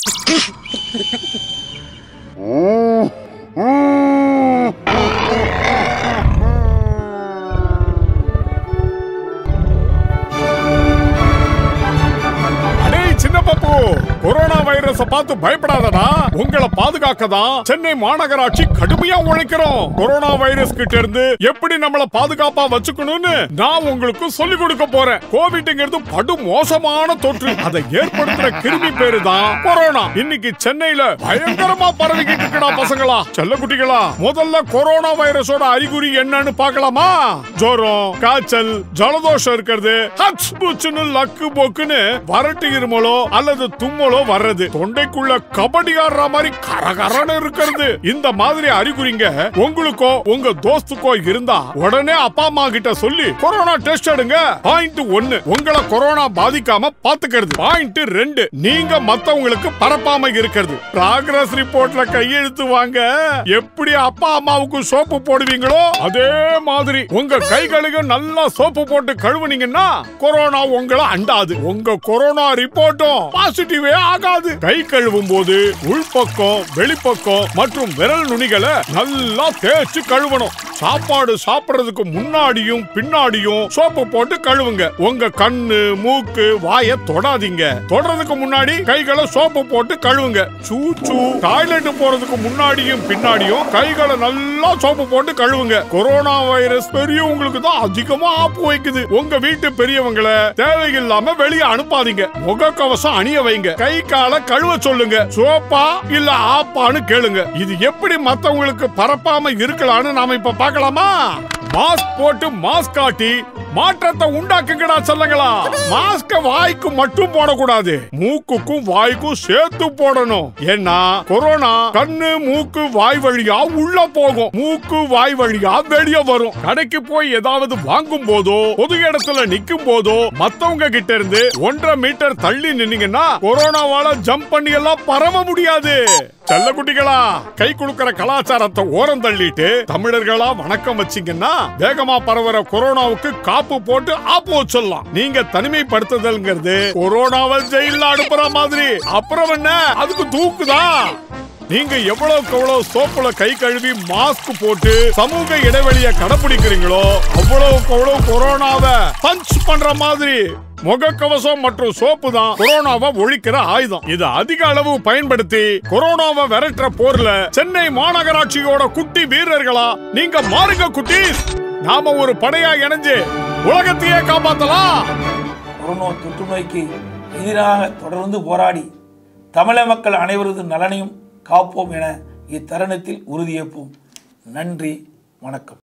அடே சின்ன பப்பு கொரோனா வைரஸ பார்த்து பயப்படாதடா உங்களை பாதுகாக்க தான் சென்னை மாநகராட்சி கடுமையா உழைக்கிறோம் கொரோனா வைரஸ் கிட்ட இருந்து எப்படி நம்மள பாதுகாப்பா வச்சுக்கணும்னு நான் உங்களுக்கு சொல்லி கொடுக்க போறேன் கோவிட்ங்கிறது படு மோசமான தொற்று அதை ஏற்படுத்துற கிருமி பேரு தான் கொரோனா இன்னைக்கு சென்னையில பயங்கரமா பரவிக்கிட்டு இருக்கடா பசங்களா செல்ல குட்டிகளா முதல்ல கொரோனா வைரஸோட அறிகுறி என்னன்னு பார்க்கலாமா ஜுரம் காய்ச்சல் ஜலதோஷம் இருக்கிறது ஹச் புச்சுன்னு லக்கு போக்குன்னு வறட்டு இருமலோ அல்லது தும்மலோ வர்றது தொண்டைக்குள்ள கபடி ஆடுற மாதிரி கரகரன்னு இருக்கிறது இந்த மாதிரி அறிகுறிங்க உங்களுக்கோ உங்க தோஸ்துக்கோ இருந்தா உடனே அப்பா அம்மா கிட்ட சொல்லி கொரோனா டெஸ்ட் எடுங்க பாயிண்ட் ஒன்னு உங்களை கொரோனா பாதிக்காம பாத்துக்கிறது பாயிண்ட் ரெண்டு நீங்க மத்தவங்களுக்கு பரப்பாம இருக்கிறது ப்ராக்ரஸ் ரிப்போர்ட்ல கையெழுத்து வாங்க எப்படி அப்பா அம்மாவுக்கு சோப்பு போடுவீங்களோ அதே மாதிரி உங்க கைகளுக்கு நல்லா சோப்பு போட்டு கழுவுனீங்கன்னா கொரோனா உங்களை அண்டாது உங்க கொரோனா ரிப்போர்ட்டும் பாசிட்டிவே ஆகாது கை கழுவும் போது உள்பக்கம் வெளிப்பக்கம் மற்றும் விரல் நுனிகளை நல்லா தேய்ச்சு கழுவணும் சாப்பாடு சாப்பிடுறதுக்கு முன்னாடியும் பின்னாடியும் சோப்பு போட்டு கழுவுங்க உங்க கண்ணு மூக்கு வாய தொடாதீங்க தொடறதுக்கு முன்னாடி கைகளை சோப்பு போட்டு கழுவுங்க சூச்சு டாய்லெட் போறதுக்கு முன்னாடியும் பின்னாடியும் கைகளை நல்லா சோப்பு போட்டு கழுவுங்க கொரோனா வைரஸ் பெரியவங்களுக்கு தான் அதிகமா ஆப்பு வைக்குது உங்க வீட்டு பெரியவங்களை தேவையில்லாம வெளியே அனுப்பாதீங்க முகக்கவசம் அணிய வைங்க கை காலை கழுவ சொல்லுங்க சோப்பா இல்ல ஆப்பான்னு கேளுங்க இது எப்படி மத்தவங்களுக்கு பரப்பாம இருக்கலாம்னு நாம இப்ப பார்க்கலாமா மாஸ்க் போட்டு மாஸ்க் காட்டி மாற்றத்தை உண்டாக்குங்கடா சொல்லுங்களா மாஸ்க வாய்க்கு மட்டும் போடக்கூடாது மூக்குக்கும் வாய்க்கும் சேர்த்து போடணும் ஏன்னா கொரோனா கண்ணு மூக்கு வாய் வழியா உள்ள போகும் மூக்கு வாய் வழியா வெளிய வரும் கடைக்கு போய் ஏதாவது வாங்கும் போதோ பொது இடத்துல நிக்கும் போதோ மத்தவங்க கிட்ட இருந்து ஒன்றரை மீட்டர் தள்ளி நின்னீங்கன்னா கொரோனாவால ஜம்ப் பண்ணி எல்லாம் பரவ முடியாது செல்ல குட்டிகளா கை குலுக்கிற கலாச்சாரத்தை ஓரம் தள்ளிட்டு தமிழர்களா வணக்கம் வச்சீங்கன்னா வேகமா பரவுற கொரோனாவுக்கு காப்பு போட்டு ஆப்பு வச்சிடலாம் நீங்க தனிமைப்படுத்துதல்ங்கிறது கொரோனாவை ஜெயில அனுப்புற மாதிரி அப்புறம் என்ன அதுக்கு தூக்குதான் நீங்க எவ்வளவுக்கு எவ்வளவு சோப்புல கை கழுவி மாஸ்க் போட்டு சமூக இடைவெளியை கடைபிடிக்கிறீங்களோ அவ்வளவுக்கு அவ்வளவு கொரோனாவை பஞ்ச் பண்ற மாதிரி முகக்கவசம் மற்றும் சோப்பு தான் கொரோனாவை ஒழிக்கிற ஆயுதம் இது அதிக அளவு பயன்படுத்தி கொரோனாவை விரட்டுற போர்ல சென்னை மாநகராட்சியோட குட்டி வீரர்களா நீங்க மாறுங்க குட்டீஸ் நாம ஒரு படையா இணைஞ்சு உலகத்தையே காப்பாத்தலாம் கொரோனா தொற்று நோய்க்கு எதிராக தொடர்ந்து போராடி தமிழக மக்கள் அனைவரது நலனையும் காப்போம் என இத்தருணத்தில் உறுதியேற்போம் நன்றி வணக்கம்